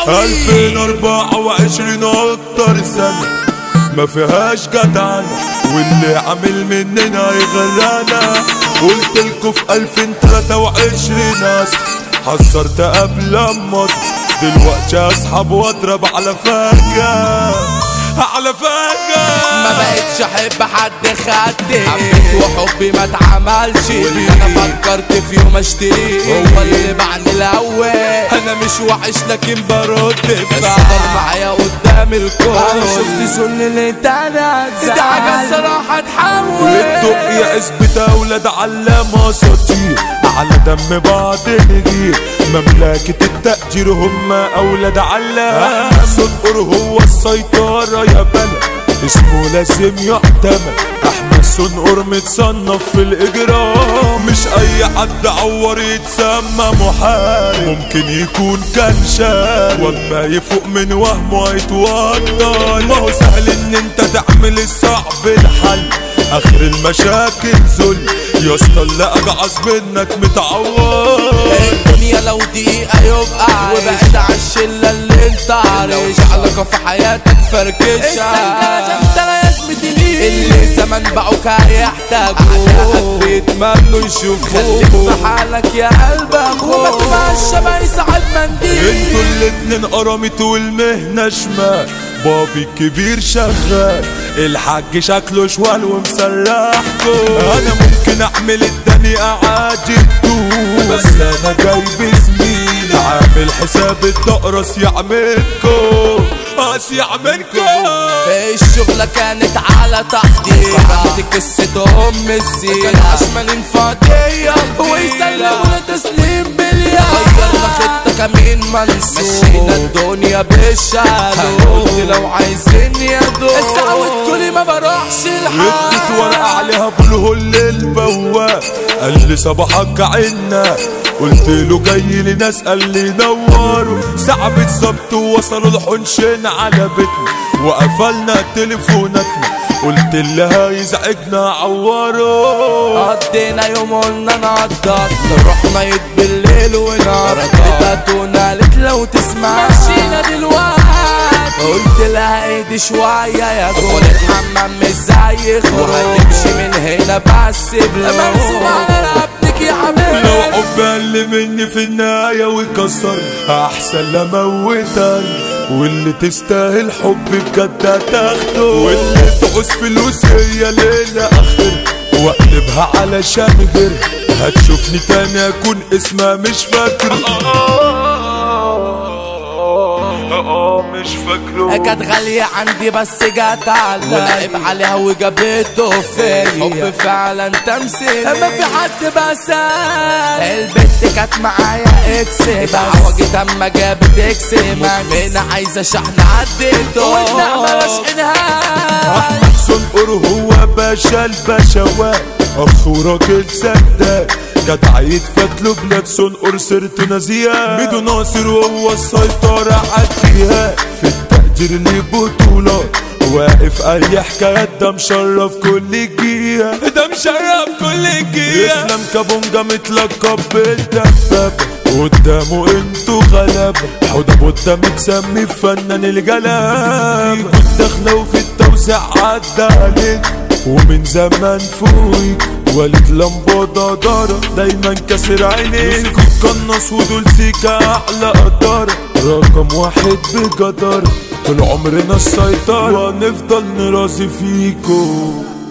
2024 اكتر سنة ما فيهاش جدعانة واللي عامل مننا يغرانا قلت لكم في 2023 اصل حذرت قبل اما دلوقتي اصحاب واضرب على فجأة على فجأة ما بقتش احب حد خدني حبيت وحبي ما اتعملش انا فكرت في يوم اشتريه هو اللي باعني الاول انا مش وحش لكن برد بفعل معايا قدام الكل انا شفت سن اللي انت انا دي حاجه الصراحه تحول والدق يا اثبت اولاد علامة اساطير على دم بعض نجير مملكة التقدير هم اولاد علامة صنقر هو السيطرة يا بلد اسمه لازم يعتمد احمد صنقر متصنف في الاجرام مش اي حد عور يتسمى محارب ممكن يكون كان شارب واما يفوق من وهمه يتوتر ما هو سهل ان انت تعمل الصعب الحل اخر المشاكل ذل يا اسطى اللي اجعص منك متعور الدنيا لو دقيقة يبقى عايش وبعد عن الشلة اللي انت عارف علاقة في حياتك فركشة السنجلة جمتلة يا زميلي اللي زمان باعوك هيحتاجوك بيتمنوا يشوفوك خليك في حالك يا قلب اخوك وما تبقاش ما يساعد منديل انتوا الاتنين قرمت والمهنة شمال بابي الكبير شغال الحاج شكله شوال ومسرحكم انا ممكن اعمل الدنيا عادي تدوس بس انا جايب زميلي عامل حساب الدقرس يعملكم قاس يعملكم الشغلة كانت على تحضير فهمت قصة أم السيرة كان عشمالين فاضية ويسلموا تسليم باليد غيرنا خطة كمين منصور مشينا الدنيا بالشالو قلت لو عايزين يا دول السعوة كلي ما بروحش اديت الحال ورقة عليها بالهول للبواب قال لي صباحك عنا قلت له جاي لي ناس قال لي نوروا ساعة بالظبط ووصلوا الحنشين على بيتنا وقفلنا تليفوناتنا قلت اللي هيزعجنا عوروا قضينا يوم قلنا نقضط رحنا يد بالليل ونار تاتونا قالت لو تسمع مشينا دلوقتي قلت لها ايدي شوية يا جول الحمام مش زي خروج وهتمشي من هنا بس بلون منسوب على رقبتك يا حبيبي لو حب اللي مني في النهاية ويكسر أحسن لا موتك واللي تستاهل حب بجد هتاخده واللي تعوز فلوس هي ليلة آخر واقلبها علشان غير هتشوفني تاني اكون اسمها مش فاكره مش فاكره كانت غالية عندي بس جت على ولعب عليها وجابته فيا حب فعلا تمثيل ما في حد بس البنت كانت معايا اكس عوجت اما جابت اكس مدمنة عايزة شحن عديته والنعمة رشحنها احمد صنقر هو باشا البشوات اخ وراجل سداد جدع يتفات له بلاد صنقر سيرته نازيه ميدو ناصر وهو السيطرة عالجهاد في التقدير لبطولات واقف اي حكايات ده مشرف كل جيه ده مشرف كل جيه اسلام كابونجا متلقب بالدبابة قدامه انتوا غلابة حوضة بودة متسمي فنان الجلابة فيكوا الدخلة وفي التوزيع عدى عليك ومن زمان فوق والد لمبة دارة دايما كسر عينيك قنص ودول سيكا اعلى قدارة رقم واحد بجدارة طول عمرنا السيطرة وهنفضل نرازي فيكو